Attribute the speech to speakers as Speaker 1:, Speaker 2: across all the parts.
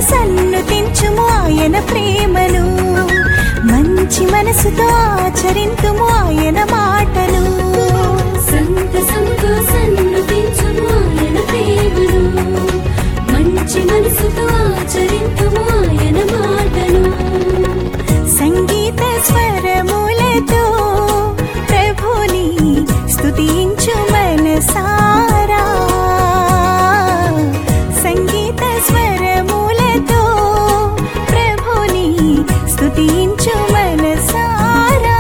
Speaker 1: సన్నుతించుము ఆయన ప్రేమను మంచి మనసుతో ఆచరింతుము ఆయన మాటలు
Speaker 2: సంతసముతో సన్నుతించుము ఆయన ప్రేమను మంచి మనసుతో ఆచరింతుము ఆయన మాటలు
Speaker 1: సంగీత స్వరములతో ప్రభుని స్తుతించు మనసారా సంగీత స్వరములతో ప్రభుని స్తుతించు మనసారా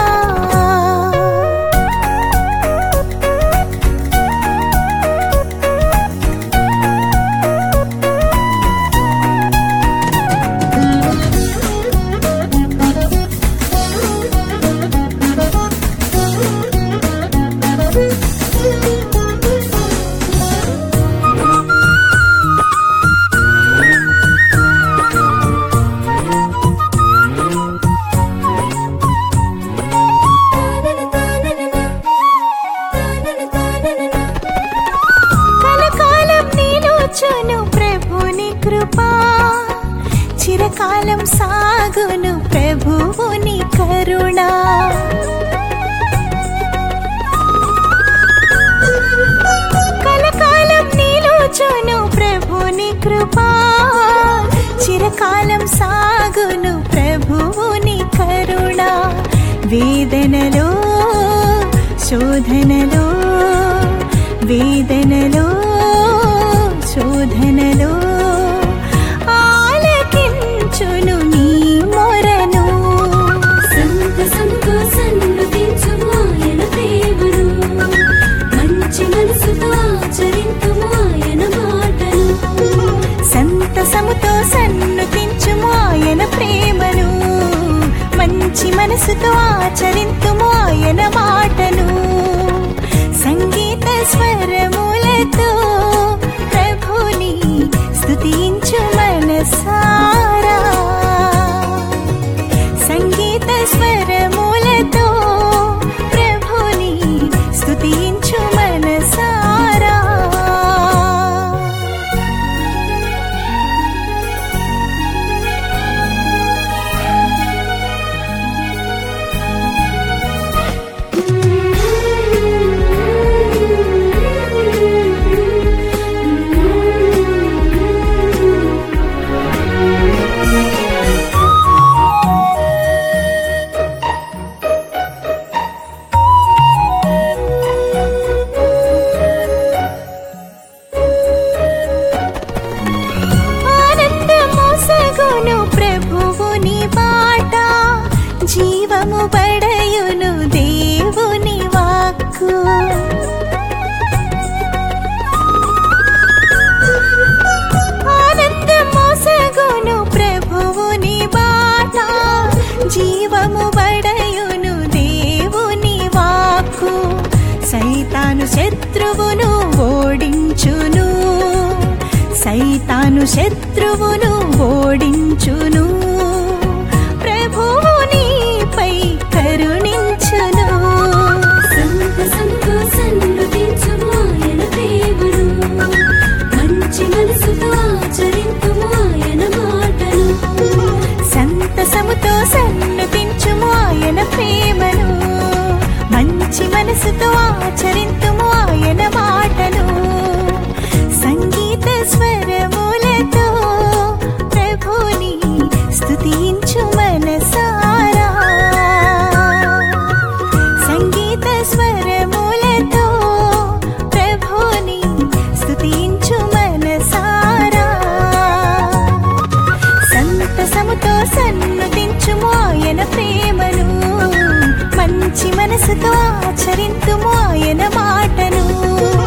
Speaker 1: కలకాలం నిలుచును ప్రభుని కృపా చిరకాలం సాగును ప్రభువుని కరుణ కలకాలం నిలుచును ప్రభుని కృపా చిరకాలం సాగును ప్రభువుని కరుణ వేదనలో శోధనలో వేదనలో శోధనలో ఆలకించును నీ మొరను
Speaker 2: సంతసముతో సన్నుతించుము ఆయన ప్రేమను మంచి మనసుతో ఆచరింతుము ఆయన మాటలు
Speaker 1: సంతసముతో సన్నుతించుము ఆయన ప్రేమను మంచి మనసుతో ఆచరింతుము ఆయన మాటను సంగీత స్వరములతో ప్రభుని స్తుతించు మనసారా సంగీత స్వరములతో ప్రభుని స్తుతించు మనసారా ఆనందమోసగును ప్రభువుని బాట జీవము బడయును దేవుని వాక్కు ఆనందమోసగును ప్రభువుని బాట జీవము బడయును దేవుని వాక్కు సైతాను శత్రువును ఓడించును సైతాను శత్రువును ఓడించును ప్రభువు నీపై కరుణించును
Speaker 2: సంతసముతో సన్నుతించుము ఆయన ప్రేమను మంచి మనసుతో ఆచరింతుము ఆయన మాటలు
Speaker 1: సంతసముతో సన్నుతించుము ఆయన ప్రేమను మంచి మనసుతో ఆచరింతుము ఆయన మాటలు సంగీత స్వరములతో ప్రభుని స్తుతించు మనసారా సంగీత స్వరములతో ప్రభుని స్తుతించు మనసారా సంతసముతో సన్నుతించుము ఆయన ప్రేమను మంచి మనసుతో ఆచరింతుము ఆయన మాటను